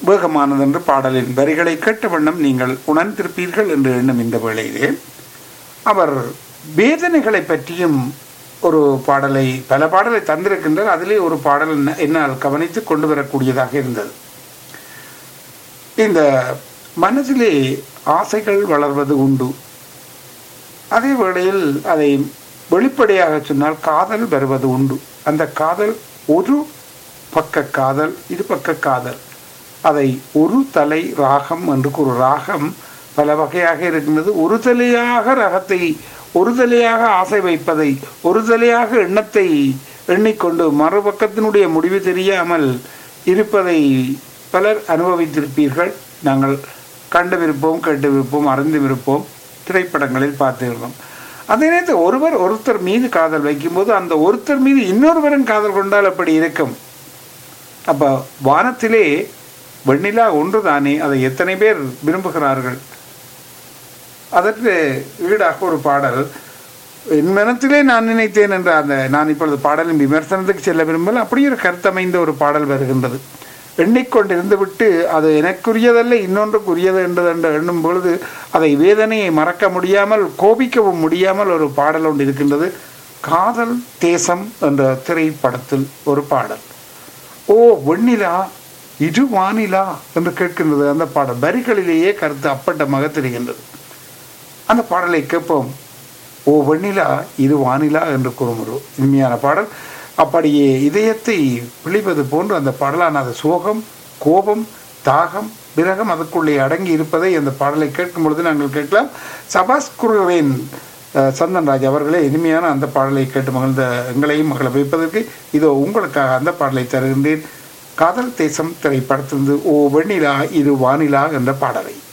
வேகமானது என்று பாடலின் வரிகளை கேட்ட வண்ணம் நீங்கள் உணர்ந்திருப்பீர்கள் என்று எண்ணும் இந்த வேளையிலே அவர் வேதனைகளை பற்றியும் ஒரு பாடலை பல பாடலை தந்திருக்கின்றார் அதிலே ஒரு பாடல் என்ன- என்னால் கவனித்து கொண்டு வரக்கூடியதாக இருந்தது இந்த மனதிலே ஆசைகள் வளர்வது உண்டு அதே வேளையில் அதை வெளிப்படையாக சொன்னால் காதல் வருவது உண்டு அந்த காதல் ஒரு பக்க காதல் இரு பக்க காதல் அதை ஒரு தலை ராகம் என்று ஒரு ராகம் பல வகையாக இருக்கின்றது ஒரு தலையாக ரகத்தை ஒரு தலையாக ஆசை வைப்பதை ஒரு தலையாக எண்ணத்தை எண்ணிக்கொண்டு மறுபக்கத்தினுடைய முடிவு தெரியாமல் இருப்பதை பலர் அனுபவித்திருப்பீர்கள் நாங்கள் கண்டுவிருப்போம் கேட்டுவிருப்போம் அறிந்துவிருப்போம் திரைப்படங்களில் பார்த்திருந்தோம் அதே நேரத்தில் ஒருவர் ஒருத்தர் மீது காதல் வைக்கும்போது அந்த ஒருத்தர் மீது இன்னொருவரும் காதல் கொண்டால் அப்படி இருக்கும் அப்போ வானத்திலே வெண்ணிலா ஒன்றுதானே அதை எத்தனை பேர் விரும்புகிறார்கள் அதற்கு ஈடாக ஒரு பாடல் என் மனத்திலே நான் நினைத்தேன் என்ற அந்த நான் இப்பொழுது பாடலின் விமர்சனத்துக்கு செல்ல விரும்பல அப்படி ஒரு கருத்தமைந்த ஒரு பாடல் வருகின்றது எண்ணிக்கொண்டிருந்து விட்டு அது எனக்குரியதல்ல இன்னொன்றுக்குரியது என்று என்று எண்ணும் பொழுது அதை வேதனையை மறக்க முடியாமல் கோபிக்கவும் முடியாமல் ஒரு பாடல் ஒன்று இருக்கின்றது காதல் தேசம் என்ற திரைப்படத்தில் ஒரு பாடல் ஓ வெண்ணிலா இது வானிலா என்று கேட்கின்றது அந்த பாடல் வரிகளிலேயே கருத்து அப்பட்டமாக தெரிகின்றது அந்த பாடலை கேட்போம் ஓ வெண்ணிலா இது வானிலா என்று கூறும் ஒரு இனிமையான பாடல் அப்படியே இதயத்தை பிழிவது போன்று அந்த பாடலான அது சோகம் கோபம் தாகம் விரகம் அதுக்குள்ளே அடங்கி இருப்பதை அந்த பாடலை கேட்கும் பொழுது நாங்கள் கேட்கலாம் சபாஸ் குருவேன் அஹ், சந்தன்ராஜ் அவர்களே இனிமையான அந்த பாடலை கேட்டு மகிழ்ந்த எங்களையும் மகளை வைப்பதற்கு இதோ உங்களுக்காக அந்த பாடலை தருகின்றேன் காதல் தேசம் திரைப்படத்திலிருந்து ஓ வெண்ணிலா இது வானிலா என்ற பாடலை